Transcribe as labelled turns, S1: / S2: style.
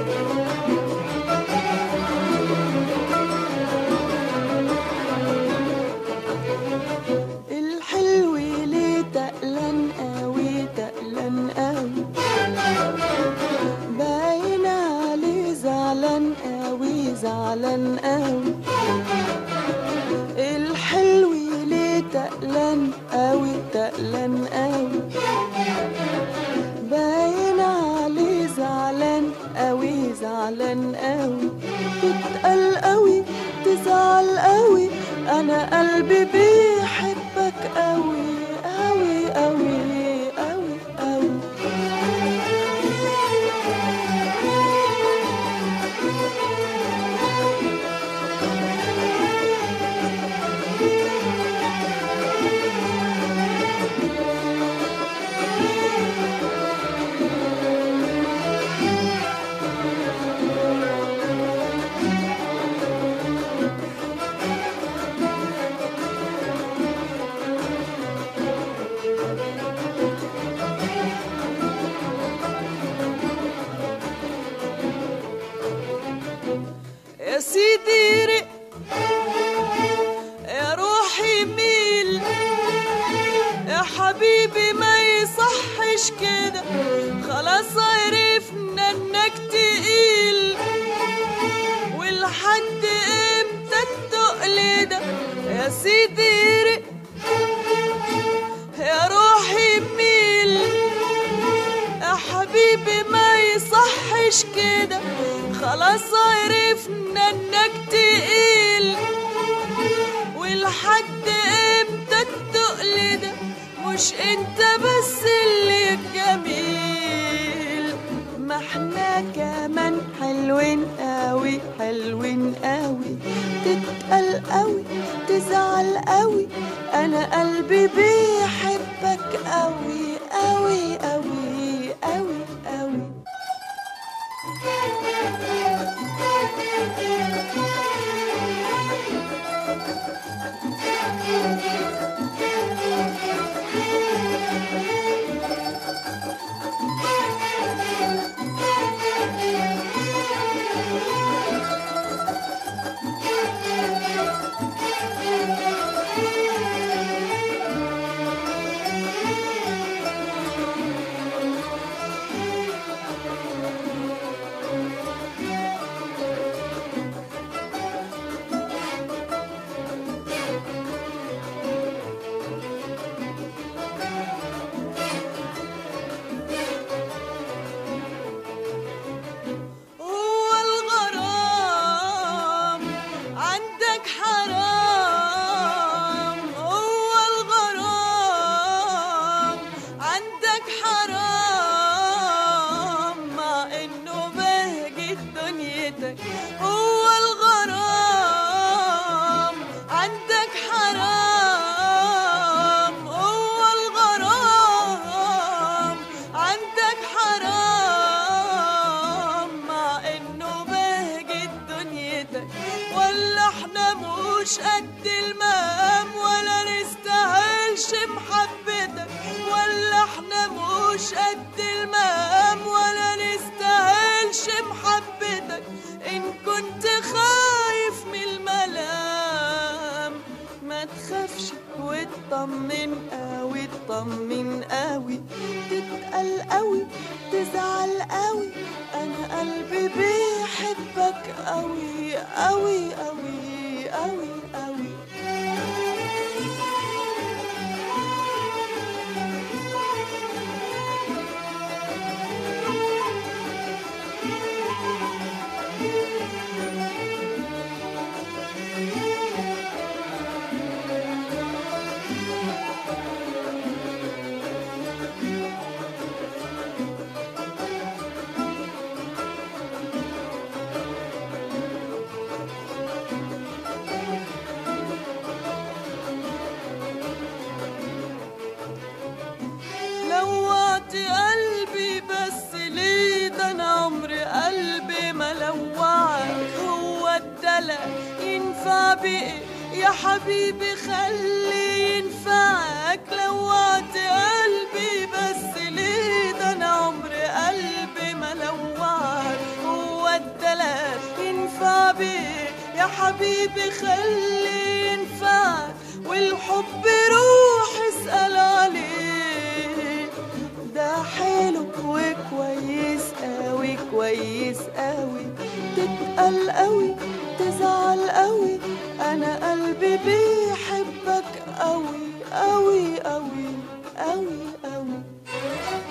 S1: الحلو ليه تقلان قوي تقلان قوي باين عليه زعلان قوي زعلان قوي الحلو ليه تقلان قوي تقلان قوي باين عليه زعلان قوي زعلان قوي تتقل قوي تزعل قوي انا قلبي بيحبك قوي قوي قوي قوي قوي يا سيدي رق يا روحي ميل يا حبيبي ما يصحش كده خلاص عرفنا انك تقيل ولحد امتى التقل ده يا سيدي رق يا روحي ميل يا حبيبي ما يصحش كده خلاص عرفنا انك تقيل ولحد امتى التقل ده مش انت بس اللي جميل ما احنا كمان حلوين قوي حلوين قوي تتقل قوي تزعل قوي انا قلبي بيحبك قوي قوي قوي قوي قوي هو الغرام عندك حرام هو الغرام عندك حرام مع انه بهجة دنيتك هو الغرام عندك حرام هو الغرام عندك حرام مع انه بهجة دنيتك ولا احنا مش قد المقام ولا نستاهلش محبتك ولا احنا مش قد المقام ولا نستاهلش محبتك ان كنت خايف من الملام ما تخافش واطمن قوي اطمن قوي تتقل قوي تزعل قوي انا قلبي بيحبك قوي قوي قوي قوي قوي لوعت قلبي بس ليه ده انا عمري قلبي ما لوعك هو الدلع ينفع بإيه يا حبيبي خلي ينفعك لوعت قلبي بس ليه ده انا عمري قلبي ما لوعك هو يا حبيبي خلي ينفعك والحب روح اسأل عليه ده حلو وكويس قوي كويس قوي تتقل قوي تزعل قوي انا قلبي بيحبك قوي قوي قوي قوي قوي